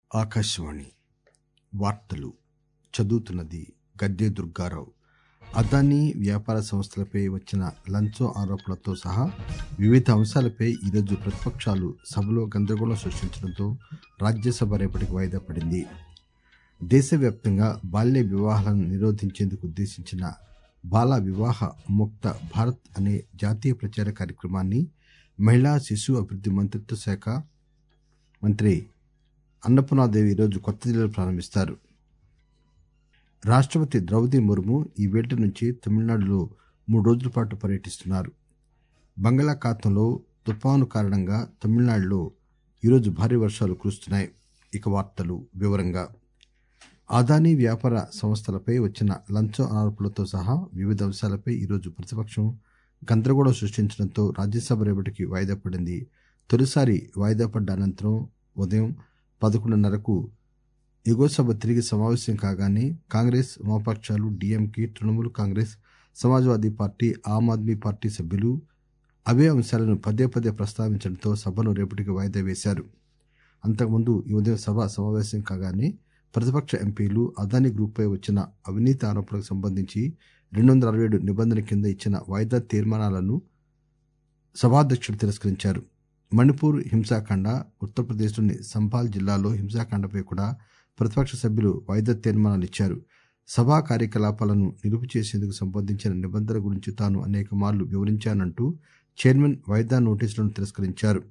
ఆకాశవాణి వార్తలు చదువుతున్నది గద్దె దుర్గారావు అదానీ వ్యాపార సంస్థలపై వచ్చిన లంచం ఆరోపణలతో సహా వివిధ అంశాలపై ఈరోజు ప్రతిపక్షాలు సభలో గందరగోళం సృష్టించడంతో రాజ్యసభ రేపటికి వాయిదా పడింది దేశవ్యాప్తంగా బాల్య వివాహాలను నిరోధించేందుకు ఉద్దేశించిన బాల వివాహ ముక్త భారత్ అనే జాతీయ ప్రచార కార్యక్రమాన్ని మహిళా శిశు అభివృద్ది మంత్రిత్వ శాఖ మంత్రి అన్నపూర్ణాదేవి ఈరోజు కొత్త ఢిల్లీలో ప్రారంభిస్తారు రాష్టపతి ద్రౌపది ముర్ము ఈ వేళ నుంచి తమిళనాడులో మూడు రోజుల పాటు పర్యటిస్తున్నారు బంగాళాఖాతంలో తుపాను కారణంగా తమిళనాడులో ఈరోజు భారీ వర్షాలు కురుస్తున్నాయి ఇక వార్తలు వివరంగా అదానీ వ్యాపార సంస్థలపై వచ్చిన లంచం ఆరోపణలతో సహా వివిధ అంశాలపై ఈరోజు ప్రతిపక్షం గందరగోళం సృష్టించడంతో రాజ్యసభ రేపటికి వాయిదా పడింది తొలిసారి వాయిదా పడ్డ అనంతరం ఉదయం పదకొండున్నరకు ఎగువ సభ తిరిగి సమావేశం కాగానే కాంగ్రెస్ వామపక్షాలు DMK Trinamool Congress Samajwadi party Aam Aadmi party సభ్యులు అవే అంశాలను పదే పదే ప్రస్తావించడంతో సభను రేపటికి వాయిదా వేశారు అంతకుముందు ఈ ఉదయం సభ సమావేశం కాగానే ప్రతిపక్ష ఎంపీలు అదానీ గ్రూప్పై వచ్చిన అవినీతి ఆరోపణలకు సంబంధించి రెండు వందల అరవై ఏడు నిబంధన కింద ఇచ్చిన వాయిదా తీర్మానాలను సభాధ్యక్షుడు తిరస్కరించారు మణిపూర్ హింసాకాండ ఉత్తరప్రదేశ్లోని సంపాల్ జిల్లాలో హింసాకాండపై కూడా ప్రతిపక్ష సభ్యులు వాయిదా తీర్మానాలు ఇచ్చారు సభా కార్యకలాపాలను నిలుపు చేసేందుకు సంబంధించిన నిబంధనల గురించి తాను అనేక మార్లు వివరించానంటూ చైర్మన్ వాయిదా నోటీసులను తిరస్కరించారు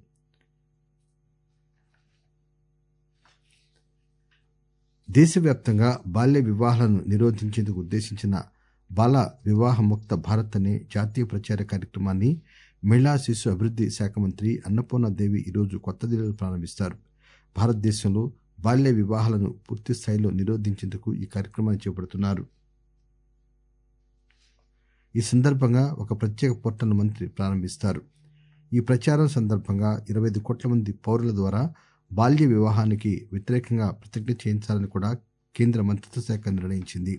దేశవ్యాప్తంగా బాల్య వివాహాలను నిరోధించేందుకు ఉద్దేశించిన బాల వివాహ ముక్త భారత్ అనే జాతీయ ప్రచార కార్యక్రమాన్ని మహిళా శిశు అభివృద్ది శాఖ మంత్రి అన్నపూర్ణాదేవి ఈరోజు కొత్త ఢిల్లీలో ప్రారంభిస్తారు భారతదేశంలో బాల్య వివాహాలను పూర్తి స్థాయిలో నిరోధించేందుకు ఈ కార్యక్రమాన్ని చేపడుతున్నారు ఈ సందర్భంగా ఒక ప్రత్యేక పోర్టల్ మంత్రి ప్రారంభిస్తారు ఈ ప్రచారం సందర్భంగా ఇరవై ఐదు కోట్ల మంది పౌరుల ద్వారా బాల్య వివాహానికి వ్యతిరేకంగా ప్రతిజ్ఞ చేయించాలని కూడా కేంద్ర మంత్రిత్వ శాఖ నిర్ణయించింది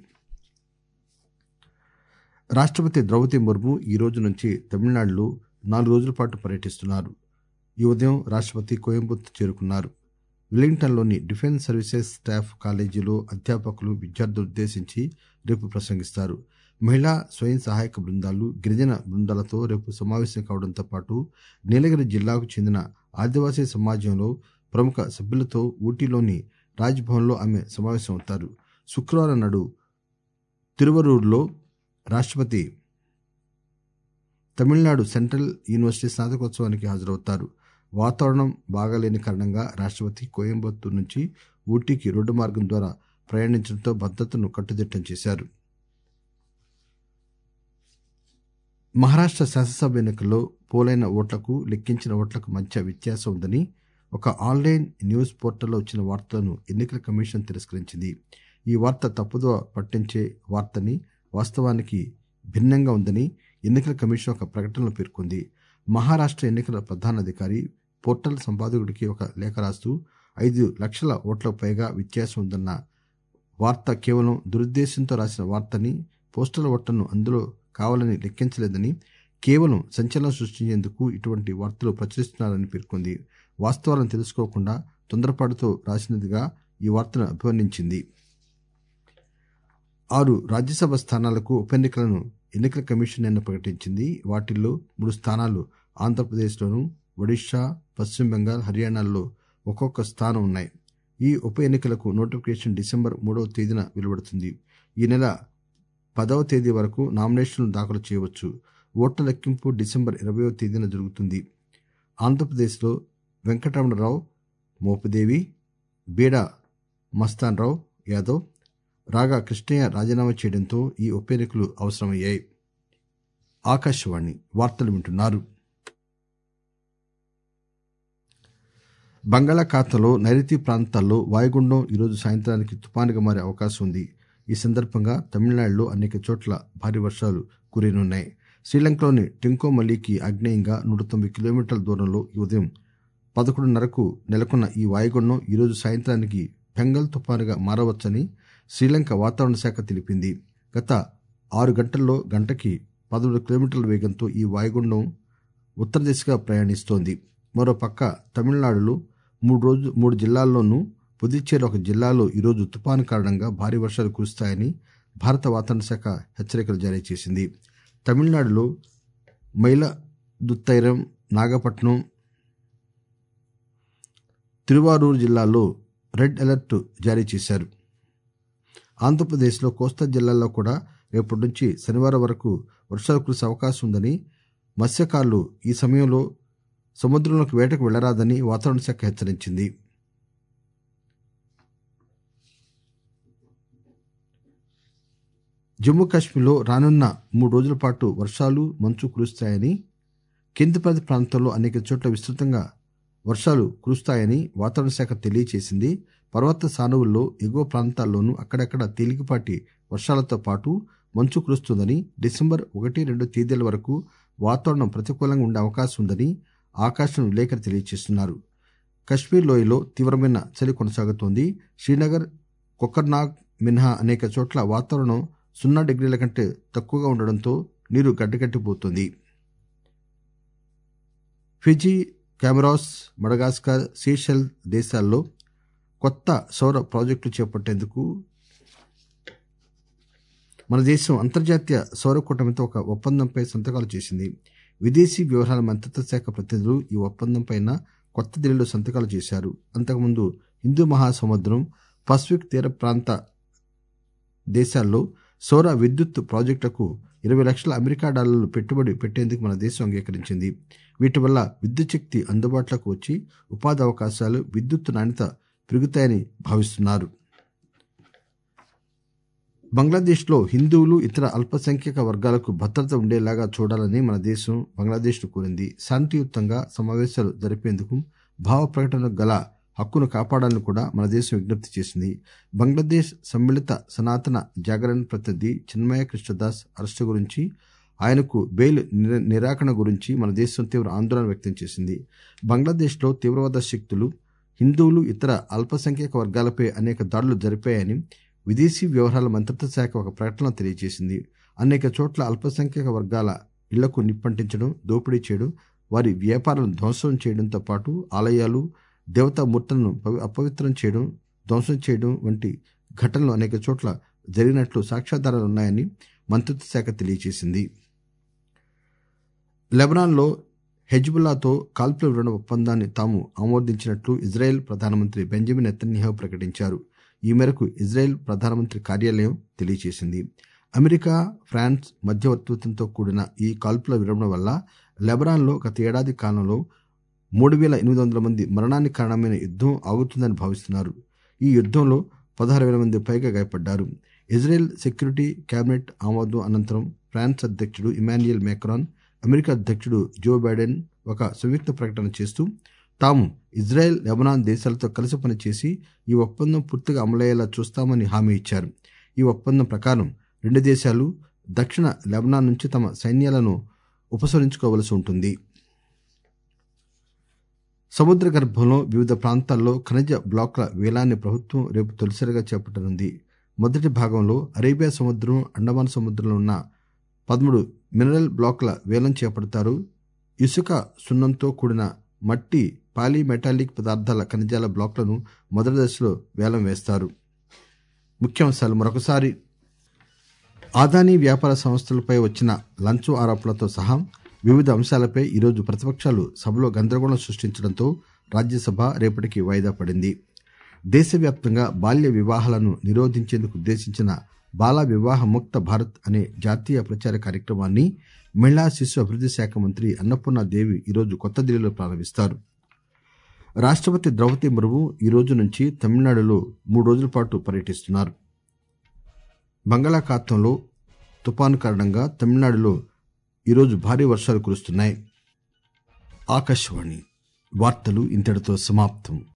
రాష్టపతి ద్రౌపది ముర్ము ఈ రోజు నుంచి తమిళనాడులో నాలుగు రోజుల పాటు పర్యటిస్తున్నారు ఈ ఉదయం రాష్టపతి కోయంబత్తూర్ చేరుకున్నారు విలింగ్టన్లోని డిఫెన్స్ సర్వీసెస్ స్టాఫ్ కాలేజీలో అధ్యాపకులు విద్యార్థులు ఉద్దేశించి రేపు ప్రసంగిస్తారు మహిళా స్వయం సహాయక బృందాలు గిరిజన బృందాలతో రేపు సమావేశం కావడంతో పాటు నీలగిరి జిల్లాకు చెందిన ఆదివాసీ సమాజంలో ప్రముఖ సభ్యులతో ఊటీలోని రాజ్ భవన్లో ఆమె సమావేశమవుతారు శుక్రవారం నాడు తిరువరూరులో రాష్టపతి తమిళనాడు సెంట్రల్ యూనివర్సిటీ స్నాతకోత్సవానికి హాజరవుతారు వాతావరణం బాగాలేని కారణంగా రాష్టపతి కోయంబత్తూరు నుంచి ఊటీకి రోడ్డు మార్గం ద్వారా ప్రయాణించడంతో భద్రతను కట్టుదిట్టం చేశారు మహారాష్ట శాసనసభ ఎన్నికల్లో పోలైన ఓట్లకు లెక్కించిన ఓట్లకు మధ్య వ్యత్యాసం ఉందని ఒక ఆన్లైన్ న్యూస్ పోర్టల్లో వచ్చిన వార్తలను ఎన్నికల కమిషన్ తిరస్కరించింది ఈ వార్త తప్పుదో పట్టించే వార్తని వాస్తవానికి భిన్నంగా ఉందని ఎన్నికల కమిషన్ ఒక ప్రకటనలో పేర్కొంది మహారాష్ట ఎన్నికల ప్రధానాధికారి పోర్టల్ సంపాదకుడికి ఒక లేఖ రాస్తూ ఐదు లక్షల ఓట్లకు పైగా వ్యత్యాసం ఉందన్న వార్త కేవలం దురుద్దేశంతో రాసిన వార్తని పోస్టల్ ఓట్లను అందులో కావాలని లెక్కించలేదని కేవలం సంచలనం సృష్టించేందుకు ఇటువంటి వార్తలు ప్రచురిస్తున్నారని పేర్కొంది వాస్తవాలను తెలుసుకోకుండా తొందరపాటుతో రాసినదిగా ఈ వార్తను అభివర్ణించింది ఆరు రాజ్యసభ స్థానాలకు ఉప ఎన్నికలను ఎన్నికల కమిషన్ నిన్న ప్రకటించింది వాటిల్లో మూడు స్థానాలు ఆంధ్రప్రదేశ్లోను ఒడిశా పశ్చిమ బెంగాల్ హర్యానాల్లో ఒక్కొక్క స్థానం ఉన్నాయి ఈ ఉప ఎన్నికలకు నోటిఫికేషన్ డిసెంబర్ మూడవ తేదీన వెలువడుతుంది ఈ నెల పదవ తేదీ వరకు నామినేషన్లు దాఖలు చేయవచ్చు ఓట్ల లెక్కింపు డిసెంబర్ ఇరవయో తేదీన జరుగుతుంది ఆంధ్రప్రదేశ్లో వెంకటరమణరావు మోపుదేవి బీడ మస్తాన్రావు యాదవ్ రాగా కృష్ణయ్య రాజీనామా చేయడంతో ఈ ఉప ఎన్నికలు అవసరమయ్యాయి ఆకాశవాణి వార్తలు వింటున్నారు బంగాళాఖాతంలో నైరుతి ప్రాంతాల్లో వాయుగుండం ఈరోజు సాయంత్రానికి తుపానుగా మారే అవకాశం ఉంది ఈ సందర్భంగా తమిళనాడులో అనేక చోట్ల భారీ వర్షాలు కురియనున్నాయి శ్రీలంకలోని టింకోమలీకి ఆగ్నేయంగా నూట తొంభై కిలోమీటర్ల దూరంలో ఈ ఉదయం పదకొండున్నరకు నెలకొన్న ఈ వాయుగుండం ఈరోజు సాయంత్రానికి బెంగల్ తుపానుగా మారవచ్చని శ్రీలంక వాతావరణ శాఖ తెలిపింది గత ఆరు గంటల్లో గంటకి పదమూడు కిలోమీటర్ల వేగంతో ఈ వాయుగుండం ఉత్తర దిశగా ప్రయాణిస్తోంది మరోపక్క తమిళనాడులో మూడు రోజు మూడు జిల్లాల్లోనూ పుదుచ్చేరి ఒక జిల్లాలో ఈరోజు తుపాను కారణంగా భారీ వర్షాలు కురుస్తాయని భారత వాతావరణ శాఖ హెచ్చరికలు జారీ చేసింది తమిళనాడులో మైలదుత్తైరం నాగపట్నం తిరువారూరు జిల్లాల్లో రెడ్ అలర్ట్ జారీ చేశారు ఆంధ్రప్రదేశ్లో కోస్తా జిల్లాల్లో కూడా రేపటి నుంచి శనివారం వరకు వర్షాలు కురిసే అవకాశం ఉందని మత్స్యకారులు ఈ సమయంలో సముద్రంలోకి వేటకు వెళ్లరాదని వాతావరణ శాఖ హెచ్చరించింది జమ్మూ కాశ్మీర్లో రానున్న మూడు రోజుల పాటు వర్షాలు మంచు కురుస్తాయని కేంద్రపాలిత ప్రాంతాల్లో అనేక చోట్ల విస్తృతంగా వర్షాలు కురుస్తాయని వాతావరణ శాఖ తెలియజేసింది పర్వత సానువుల్లో ఎగువ ప్రాంతాల్లోనూ అక్కడక్కడ తేలికపాటి వర్షాలతో పాటు మంచు కురుస్తుందని డిసెంబర్ ఒకటి రెండు తేదీల వరకు వాతావరణం ప్రతికూలంగా ఉండే అవకాశం ఉందని ఆకాశం విలేకరి తెలియజేస్తున్నారు కశ్మీర్ లోయలో తీవ్రమైన చలి కొనసాగుతోంది శ్రీనగర్ కొకర్నాగ్ మినహా అనేక చోట్ల వాతావరణం సున్నా డిగ్రీల కంటే తక్కువగా ఉండడంతో నీరు గడ్డకట్టిపోతుంది ఫిజీ కెమెరాస్ మడగాస్కర్ సీషెల్ దేశాల్లో కొత్త సౌర ప్రాజెక్టులు చేపట్టేందుకు మన దేశం అంతర్జాతీయ సౌర కూటమితో ఒక ఒప్పందంపై సంతకాలు చేసింది విదేశీ వ్యవహారాల మంత్రిత్వ శాఖ ప్రతినిధులు ఈ ఒప్పందంపై కొత్త ఢిల్లీలో సంతకాలు చేశారు అంతకుముందు హిందూ మహాసముద్రం పసిఫిక్ తీర ప్రాంత దేశాల్లో సౌర విద్యుత్ ప్రాజెక్టులకు ఇరవై లక్షల అమెరికా డాలర్లు పెట్టుబడి పెట్టేందుకు మన దేశం అంగీకరించింది వీటి వల్ల విద్యుత్ శక్తి అందుబాటులోకి వచ్చి ఉపాధి అవకాశాలు విద్యుత్ నాణ్యత పెరుగుతాయని భావిస్తున్నారు బంగ్లాదేశ్లో హిందువులు ఇతర అల్పసంఖ్యాక వర్గాలకు భద్రత ఉండేలాగా చూడాలని మన దేశం బంగ్లాదేశ్ను కోరింది శాంతియుతంగా సమావేశాలు జరిపేందుకు భావ ప్రకటనకు గల హక్కును కాపాడాలని కూడా మన దేశం విజ్ఞప్తి చేసింది బంగ్లాదేశ్ సమ్మిళిత సనాతన జాగరణ ప్రతినిధి చిన్మయ కృష్ణదాస్ అరెస్టు గురించి ఆయనకు బెయిల్ నిరాకరణ గురించి మన దేశం తీవ్ర ఆందోళన వ్యక్తం చేసింది బంగ్లాదేశ్లో తీవ్రవాద శక్తులు హిందువులు ఇతర అల్పసంఖ్యాక వర్గాలపై అనేక దాడులు జరిపాయని విదేశీ వ్యవహారాల మంత్రిత్వ శాఖ ఒక ప్రకటనలో తెలియజేసింది అనేక చోట్ల అల్పసంఖ్యాక వర్గాల ఇళ్లకు నిప్పంటించడం దోపిడీ చేయడం వారి వ్యాపారాలను ధ్వంసం చేయడంతో పాటు ఆలయాలు దేవతామూర్తులను అపవిత్రం చేయడం ధ్వంసం చేయడం వంటి ఘటనలు అనేక చోట్ల జరిగినట్లు సాక్ష్యాధారాలు ఉన్నాయని మంత్రిత్వ శాఖ తెలియజేసింది లెబనాన్లో హెజ్బుల్లాతో కాల్పుల విరమణ ఒప్పందాన్ని తాము ఆమోదించినట్లు ఇజ్రాయెల్ ప్రధానమంత్రి బెంజమిన్ నెతన్యాహు ప్రకటించారు ఈ మేరకు ఇజ్రాయెల్ ప్రధానమంత్రి కార్యాలయం తెలియజేసింది అమెరికా ఫ్రాన్స్ మధ్యవర్తిత్వంతో కూడిన ఈ కాల్పుల విరమణ వల్ల లెబనాన్లో గత ఏడాది కాలంలో మూడు వేల ఎనిమిది వందల మంది మరణానికి కారణమైన యుద్దం ఆగుతుందని భావిస్తున్నారు ఈ యుద్దంలో పదహారు వేల మంది పైగా గాయపడ్డారు ఇజ్రాయెల్ సెక్యూరిటీ కేబినెట్ ఆమోదం అనంతరం ఫ్రాన్స్ అధ్యక్షుడు ఇమాన్యుయల్ మేక్రాన్ అమెరికా అధ్యక్షుడు జో బైడెన్ ఒక సంయుక్త ప్రకటన చేస్తూ తాము ఇజ్రాయెల్ లెబనాన్ దేశాలతో కలిసి పనిచేసి ఈ ఒప్పందం పూర్తిగా అమలయ్యేలా చూస్తామని హామీ ఇచ్చారు ఈ ఒప్పందం ప్రకారం రెండు దేశాలు దక్షిణ లెబనాన్ నుంచి తమ సైన్యాలను ఉపసంహరించుకోవలసి ఉంటుంది సముద్ర గర్భంలో వివిధ ప్రాంతాల్లో ఖనిజ బ్లాకుల వేలాన్ని ప్రభుత్వం రేపు తొలిసారిగా చేపట్టనుంది మొదటి భాగంలో అరేబియా సముద్రం అండమాన్ సముద్రంలో ఉన్న పదమూడు మినరల్ బ్లాకుల వేలం చేపడతారు ఇసుక సున్నంతో కూడిన మట్టి పాలీమెటాలిక్ పదార్థాల ఖనిజాల బ్లాకులను మొదటి దశలో వేలం వేస్తారు ముఖ్యాంశాలు మరొకసారి ఆదానీ వ్యాపార సంస్థలపై వచ్చిన లంచం ఆరోపణలతో సహా వివిధ అంశాలపై ఈరోజు ప్రతిపక్షాలు సభలో గందరగోళం సృష్టించడంతో రాజ్యసభ రేపటికి వాయిదా పడింది దేశవ్యాప్తంగా బాల్య వివాహాలను నిరోధించేందుకు ఉద్దేశించిన బాల వివాహ ముక్త భారత్ అనే జాతీయ ప్రచార కార్యక్రమాన్ని మహిళా శిశు అభివృద్ది శాఖ మంత్రి అన్నపూర్ణ దేవి ఈరోజు కొత్త ఢిల్లీలో ప్రారంభిస్తారు రాష్టపతి ద్రౌపది ముర్ము ఈ రోజు నుంచి తమిళనాడులో మూడు రోజుల పాటు పర్యటిస్తున్నారు బంగాళాఖాతంలో తుపాను కారణంగా తమిళనాడులో ఈరోజు భారీ వర్షాలు కురుస్తున్నాయి ఆకాశవాణి వార్తలు ఇంతటితో సమాప్తం